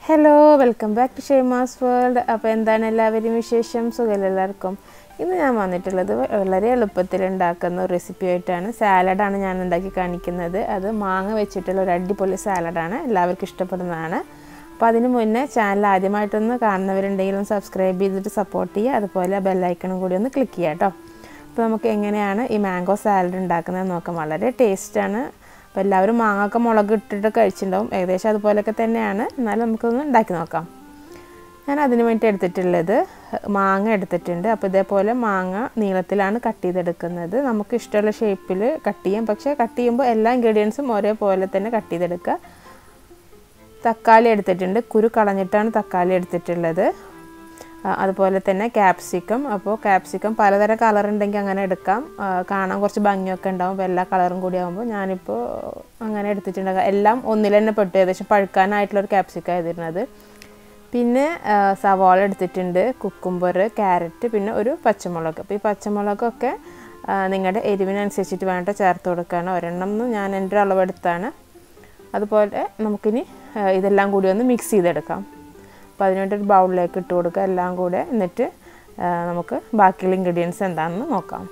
Hello welcome back to Shaima's world അപ്പോൾ എന്താണ് എല്ലാവരും വിശേഷം സുഖം എല്ലാവർക്കും ഇന്ന് ഞാൻ വന്നിട്ടുള്ളത് വളരെ എളുപ്പത്തിൽ ഉണ്ടാക്കുന്ന ഒരു റെസിപ്പി ആയിട്ടാണ് സാലഡാണ് ഞാൻ ഉണ്ടാക്കി കാണിക്കുന്നത് അത് മാങ്ങ വെച്ചിട്ടുള്ള ഒരു അടിപൊളി സാലഡാണ് എല്ലാവർക്കും ഇഷ്ടപ്പെടുന്നതാണ് അപ്പോൾ അതിന് മുന്നേ ചാനൽ ആദ്യമായിട്ടൊന്ന് കാണുന്നവരുണ്ടെങ്കിലും സബ്സ്ക്രൈബ് ചെയ്തിട്ട് സപ്പോർട്ട് ചെയ്യുക അതുപോലെ ബെല്ലൈക്കണും കൂടി ഒന്ന് ക്ലിക്ക് ചെയ്യുക കേട്ടോ അപ്പോൾ നമുക്ക് എങ്ങനെയാണ് ഈ മാംഗോ സാലഡ് ഉണ്ടാക്കുന്നത് നോക്കാം വളരെ ടേസ്റ്റാണ് അപ്പോൾ എല്ലാവരും മാങ്ങയൊക്കെ മുളക് ഇട്ടിട്ട് കഴിച്ചിട്ടുണ്ടാവും ഏകദേശം അതുപോലെയൊക്കെ തന്നെയാണ് എന്നാലും നമുക്കൊന്ന് ഉണ്ടാക്കി നോക്കാം ഞാൻ അതിന് വേണ്ടി എടുത്തിട്ടുള്ളത് മാങ്ങ എടുത്തിട്ടുണ്ട് അപ്പോൾ ഇതേപോലെ മാങ്ങ നീളത്തിലാണ് കട്ട് ചെയ്തെടുക്കുന്നത് നമുക്ക് ഇഷ്ടമുള്ള ഷേപ്പിൽ കട്ട് ചെയ്യാം പക്ഷേ കട്ട് ചെയ്യുമ്പോൾ എല്ലാ ഇൻഗ്രീഡിയൻസും ഒരേപോലെ തന്നെ കട്ട് ചെയ്തെടുക്കുക തക്കാളി എടുത്തിട്ടുണ്ട് കുരു കളഞ്ഞിട്ടാണ് തക്കാളി എടുത്തിട്ടുള്ളത് അതുപോലെ തന്നെ ക്യാപ്സിക്കം അപ്പോൾ ക്യാപ്സിക്കം പലതരം കളർ ഉണ്ടെങ്കിൽ അങ്ങനെ എടുക്കാം കാണാൻ കുറച്ച് ഭംഗിയൊക്കെ ഉണ്ടാവും അപ്പോൾ എല്ലാ കളറും കൂടി ആകുമ്പോൾ ഞാനിപ്പോൾ അങ്ങനെ എടുത്തിട്ടുണ്ട് എല്ലാം ഒന്നിൽ തന്നെ പെട്ടു ഏകദേശം പഴുക്കാനായിട്ടുള്ളൊരു ക്യാപ്സിക്കം ആയിരുന്നത് പിന്നെ സവാള എടുത്തിട്ടുണ്ട് കുക്കുംബർ ക്യാരറ്റ് പിന്നെ ഒരു പച്ചമുളക് അപ്പോൾ ഈ പച്ചമുളകൊക്കെ നിങ്ങളുടെ എരിവിനനുസരിച്ചിട്ട് വേണ്ട ചേർത്ത് കൊടുക്കുകയാണ് ഒരെണ്ണം ഞാൻ എൻ്റെ ഒരു അളവെടുത്താണ് അതുപോലെ നമുക്കിനി ഇതെല്ലാം കൂടി ഒന്ന് മിക്സ് ചെയ്തെടുക്കാം അപ്പോൾ അതിനുവേണ്ടി ഒരു ബൗളിലേക്ക് ഇട്ട് കൊടുക്കുക എല്ലാം കൂടെ എന്നിട്ട് നമുക്ക് ബാക്കിയുള്ള ഇൻഗ്രീഡിയൻസ് എന്താണെന്ന് നോക്കാം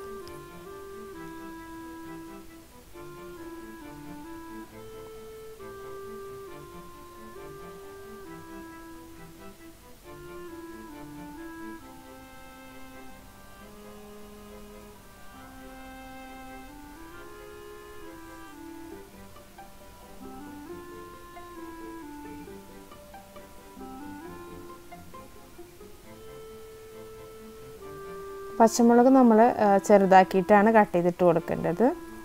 പച്ചമുളക് നമ്മൾ ചെറുതാക്കിയിട്ടാണ് കട്ട് ചെയ്തിട്ട് കൊടുക്കേണ്ടത്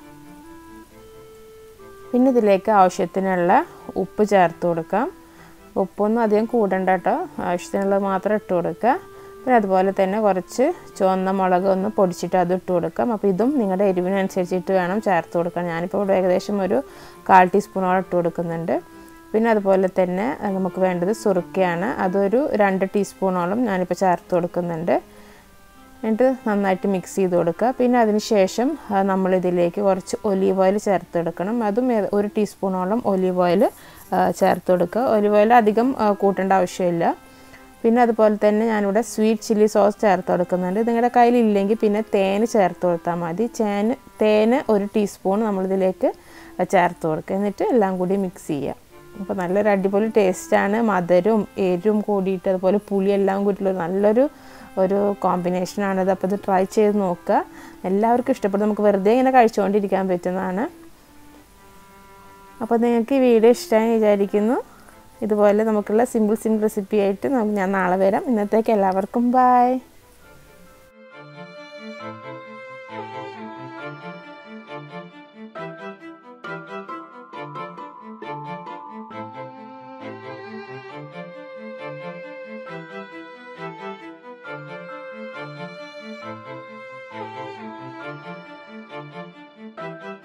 പിന്നെ ഇതിലേക്ക് ആവശ്യത്തിനുള്ള ഉപ്പ് ചേർത്ത് കൊടുക്കാം ഉപ്പൊന്നും അധികം കൂടണ്ട കേട്ടോ ആവശ്യത്തിനുള്ളത് മാത്രം ഇട്ട് കൊടുക്കുക പിന്നെ അതുപോലെ തന്നെ കുറച്ച് ചുവന്ന മുളക് ഒന്ന് പൊടിച്ചിട്ട് അത് ഇട്ട് കൊടുക്കാം അപ്പോൾ ഇതും നിങ്ങളുടെ എരിവിനനുസരിച്ചിട്ട് വേണം ചേർത്ത് കൊടുക്കാൻ ഞാനിപ്പോൾ ഇവിടെ ഏകദേശം ഒരു കാൽ ടീസ്പൂണോളം ഇട്ട് കൊടുക്കുന്നുണ്ട് പിന്നെ അതുപോലെ തന്നെ നമുക്ക് വേണ്ടത് സുറുക്കയാണ് അതൊരു രണ്ട് ടീസ്പൂണോളം ഞാനിപ്പോൾ ചേർത്ത് കൊടുക്കുന്നുണ്ട് എന്നിട്ട് നന്നായിട്ട് മിക്സ് ചെയ്ത് കൊടുക്കുക പിന്നെ അതിന് ശേഷം നമ്മളിതിലേക്ക് കുറച്ച് ഒലീവ് ഓയിൽ ചേർത്ത് കൊടുക്കണം അതും ഒരു ടീസ്പൂണോളം ഒലീവ് ഓയിൽ ചേർത്ത് കൊടുക്കുക ഒലീവ് ഓയിൽ അധികം കൂട്ടേണ്ട ആവശ്യമില്ല പിന്നെ അതുപോലെ തന്നെ ഞാനിവിടെ സ്വീറ്റ് ചില്ലി സോസ് ചേർത്ത് കൊടുക്കുന്നുണ്ട് നിങ്ങളുടെ കയ്യിലില്ലെങ്കിൽ പിന്നെ തേന് ചേർത്ത് കൊടുത്താൽ മതി ചേന് തേന് ഒരു ടീസ്പൂൺ നമ്മളിതിലേക്ക് ചേർത്ത് കൊടുക്കുക എന്നിട്ട് എല്ലാം കൂടി മിക്സ് ചെയ്യുക അപ്പോൾ നല്ലൊരു അടിപൊളി ടേസ്റ്റാണ് മധുരവും എരിവും കൂടിയിട്ട് അതുപോലെ പുളി എല്ലാം കൂടിയിട്ടുള്ള നല്ലൊരു ഒരു കോമ്പിനേഷനാണിത് അപ്പോൾ ഇത് ട്രൈ ചെയ്ത് നോക്കുക എല്ലാവർക്കും ഇഷ്ടപ്പെടും നമുക്ക് വെറുതെ ഇങ്ങനെ കഴിച്ചുകൊണ്ടിരിക്കാൻ പറ്റുന്നതാണ് അപ്പോൾ നിങ്ങൾക്ക് ഈ വീഡിയോ ഇഷ്ടമായി വിചാരിക്കുന്നു ഇതുപോലെ നമുക്കുള്ള സിമ്പിൾ സിമ്പിൾ റെസിപ്പി ആയിട്ട് നമുക്ക് ഞാൻ നാളെ വരാം ഇന്നത്തേക്ക് എല്ലാവർക്കും ബായ് Thank you.